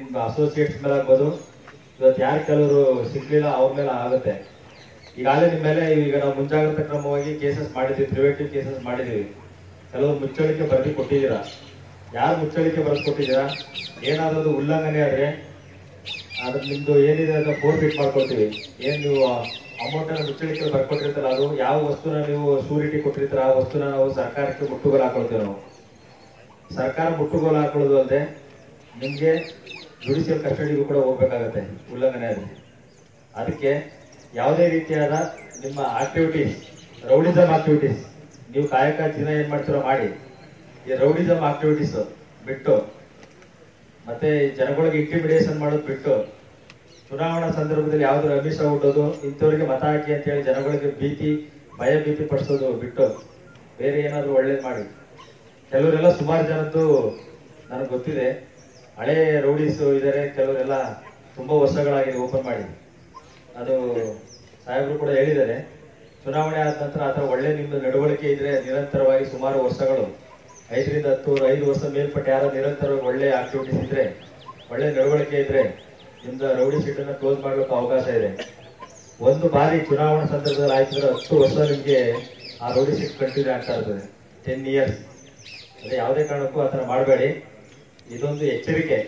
ನಿಮ್ಮ ಅಸೋಸಿಯೇಟ್ಸ್ ಮೇಲೆ ಆಗ್ಬೋದು ಇವತ್ತು ಯಾರು ಕೆಲವರು ಸಿಗ್ಲಿಲ್ಲ ಅವ್ರ ಮೇಲೆ ಆಗುತ್ತೆ ಈಗಾಗಲೇ ನಿಮ್ಮ ಮೇಲೆ ಈಗ ನಾವು ಮುಂಜಾಗ್ರತಾ ಕ್ರಮವಾಗಿ ಕೇಸಸ್ ಮಾಡಿದ್ವಿ ಪ್ರಿವೆಂಟಿವ್ ಕೇಸಸ್ ಮಾಡಿದೀವಿ ಕೆಲವರು ಮುಚ್ಚಳಿಕೆ ಬರೆದು ಕೊಟ್ಟಿದ್ದೀರಾ ಯಾರು ಮುಚ್ಚಳಿಕೆ ಬರೆದು ಕೊಟ್ಟಿದ್ದೀರಾ ಏನಾದರೂ ಉಲ್ಲಂಘನೆ ಆದ್ರೆ ಅದ್ರ ನಿಮ್ದು ಏನಿದೆ ಅದನ್ನ ಫೋರ್ಫಿಟ್ ಮಾಡ್ಕೊಳ್ತೀವಿ ಏನ್ ನೀವು ಅಮೌಂಟ್ ಅನ್ನ ಮುಚ್ಚಳಿಕೆ ಬರ್ಕೊಟ್ಟಿರ್ತಾರಲ್ಲ ಅದು ಯಾವ ವಸ್ತುನ ನೀವು ಶೂರಿಟಿ ಕೊಟ್ಟಿರ್ತಾರ ಆ ವಸ್ತುನ ನಾವು ಸರ್ಕಾರಕ್ಕೆ ಮುಟ್ಟುಗೋಲು ಹಾಕೊಳ್ತೀವಿ ನಾವು ಸರ್ಕಾರ ಮುಟ್ಟುಗೋಲು ಹಾಕೊಳ್ಳೋದು ಅಲ್ಲದೆ ನಿಮ್ಗೆ ಜುಡಿಷಿಯಲ್ ಕಸ್ಟಡಿಗೂ ಕೂಡ ಹೋಗ್ಬೇಕಾಗತ್ತೆ ಉಲ್ಲಂಘನೆ ಆದ್ರೆ ಅದಕ್ಕೆ ಯಾವುದೇ ರೀತಿಯಾದ ನಿಮ್ಮ ಆಕ್ಟಿವಿಟೀಸ್ ರೌಡಿಸಮ್ ಆಕ್ಟಿವಿಟೀಸ್ ನೀವು ಕಾಯಕ ಜೀವನ ಏನ್ ಮಾಡ್ತೀರೋ ಮಾಡಿ ಈ ರೌಡಿಸಮ್ ಆಕ್ಟಿವಿಟೀಸ್ ಬಿಟ್ಟು ಮತ್ತೆ ಈ ಜನಗಳಿಗೆ ಇಂಟಿಮಿಡೇಷನ್ ಮಾಡೋದು ಬಿಟ್ಟು ಚುನಾವಣಾ ಸಂದರ್ಭದಲ್ಲಿ ಯಾವ್ದು ಅಮಿಷ ಹುಟ್ಟೋದು ಇಂಥವ್ರಿಗೆ ಮತ ಹಾಕಿ ಅಂತ ಹೇಳಿ ಜನಗಳಿಗೆ ಭೀತಿ ಭಯ ಭೀತಿ ಪಡಿಸೋದು ಬಿಟ್ಟು ಬೇರೆ ಏನಾದ್ರು ಒಳ್ಳೇದು ಮಾಡಿ ಕೆಲವರೆಲ್ಲ ಸುಮಾರು ಜನದ್ದು ನನಗೆ ಗೊತ್ತಿದೆ ಹಳೆ ರೌಡೀಸ್ ಇದಾರೆ ಕೆಲವರೆಲ್ಲ ತುಂಬಾ ವರ್ಷಗಳಾಗಿದೆ ಓಪನ್ ಮಾಡಿ ಅದು ಸಾಹೇಬರು ಕೂಡ ಹೇಳಿದ್ದಾರೆ ಚುನಾವಣೆ ಆದ ನಂತರ ಆ ಥರ ಒಳ್ಳೆ ನಿಮ್ದು ನಡವಳಿಕೆ ಇದ್ರೆ ನಿರಂತರವಾಗಿ ಸುಮಾರು ವರ್ಷಗಳು ಐದರಿಂದ ಹತ್ತು ಐದು ವರ್ಷ ಮೇಲ್ಪಟ್ಟ ಯಾರೋ ನಿರಂತರವಾಗಿ ಒಳ್ಳೆ ಆಕ್ಟಿವಿಟೀಸ್ ಇದ್ರೆ ಒಳ್ಳೆ ನಡವಳಿಕೆ ಇದ್ರೆ ನಿಮ್ದು ರೌಡಿ ಶೀಟ್ ಅನ್ನ ಕ್ಲೋಸ್ ಮಾಡ್ಲಿಕ್ಕೆ ಅವಕಾಶ ಇದೆ ಒಂದು ಬಾರಿ ಚುನಾವಣಾ ಸಂದರ್ಭದಲ್ಲಿ ಆಯ್ತಿದ್ರೆ ಹತ್ತು ವರ್ಷ ನಿಮ್ಗೆ ಆ ರೌಡಿ ಶೀಟ್ ಕಂಟಿನ್ಯೂ ಆಗ್ತಾ ಇರ್ತದೆ ಟೆನ್ ಇಯರ್ಸ್ ಅದೇ ಯಾವುದೇ ಕಾರಣಕ್ಕೂ ಆ ಥರ ಮಾಡಬೇಡಿ ಇದೊಂದು ಎಚ್ಚರಿಕೆ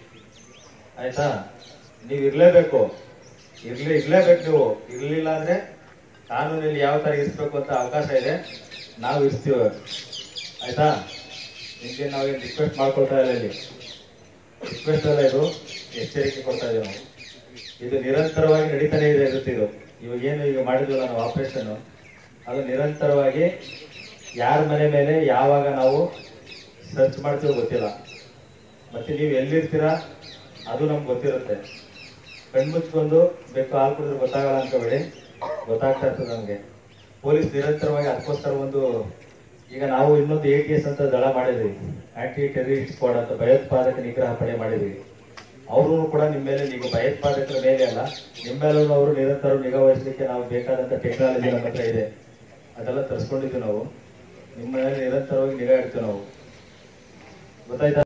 ಆಯ್ತಾ ನೀವು ಇರ್ಲೇಬೇಕು ಇರ್ಲಿ ಇರ್ಲೇಬೇಕು ನೀವು ಇರ್ಲಿಲ್ಲ ಅಂದ್ರೆ ಕಾನೂನಲ್ಲಿ ಯಾವ ತರ ಇರಿಸ್ಬೇಕು ಅಂತ ಅವಕಾಶ ಇದೆ ನಾವು ಇರಿಸ್ತೀವಿ ಆಯ್ತಾ ನಿಮ್ಗೆ ನಾವೇನು ರಿಕ್ವೆಸ್ಟ್ ಮಾಡ್ಕೊಳ್ತಾ ಇಲ್ಲ ಇಲ್ಲಿ ರಿಕ್ವೆಸ್ಟ್ ಅಲ್ಲ ಇದು ಎಚ್ಚರಿಕೆ ಕೊಡ್ತಾ ಇದೀವಿ ನಾವು ಇದು ನಿರಂತರವಾಗಿ ನಡೀತಾನೆ ಇದೆ ಇರುತ್ತೆ ಇದು ಇವಾಗ ಏನು ಈಗ ಮಾಡಿದ್ವಲ್ಲ ನಾವು ಆಪರೇಷನ್ ಅದು ನಿರಂತರವಾಗಿ ಯಾರ ಮನೆ ಮೇಲೆ ಯಾವಾಗ ನಾವು ಸರ್ಚ್ ಮಾಡ್ತೀವೋ ಗೊತ್ತಿಲ್ಲ ಮತ್ತೆ ನೀವು ಎಲ್ಲಿರ್ತೀರಾ ಅದು ನಮ್ಗೆ ಗೊತ್ತಿರುತ್ತೆ ಕಣ್ಮುಚ್ಕೊಂಡು ಬೇಕು ಹಾಲು ಕುಡಿದ್ರೆ ಗೊತ್ತಾಗಲ್ಲ ಅನ್ಕೋಬೇಡಿ ಗೊತ್ತಾಗ್ತಾ ಇರ್ತದೆ ನಮ್ಗೆ ಪೊಲೀಸ್ ನಿರಂತರವಾಗಿ ಅದಕ್ಕೋಸ್ಕರ ಒಂದು ಈಗ ನಾವು ಇನ್ನೊಂದು ಎ ಟಿ ಎಸ್ ಅಂತ ದಳ ಮಾಡಿದ್ವಿ ಆಂಟಿ ಟೆರರಿಸ್ಟ್ ಸ್ಕ್ವಾಡ್ ಅಂತ ಭಯೋತ್ಪಾದಕ ನಿಗ್ರಹ ಪಡೆ ಮಾಡಿದ್ವಿ ಅವರು ಕೂಡ ನಿಮ್ಮ ಮೇಲೆ ನೀವು ಭಯೋತ್ಪಾದಕರ ಮೇಲೆ ಅಲ್ಲ ನಿಮ್ಮ ಮೇಲೂ ಅವರು ನಿರಂತರ ನಿಗಾ ವಹಿಸಲಿಕ್ಕೆ ನಾವು ಬೇಕಾದಂತ ಟೆಕ್ನಾಲಜಿ ನಮ್ಮ ಹತ್ರ ಇದೆ ಅದೆಲ್ಲ ತರಿಸ್ಕೊಂಡಿದ್ವಿ ನಾವು ನಿಮ್ಮ ಮೇಲೆ ನಿರಂತರವಾಗಿ ನಿಗಾ ಇಡ್ತೀವಿ ನಾವು ಗೊತ್ತಾಯ್ತಾ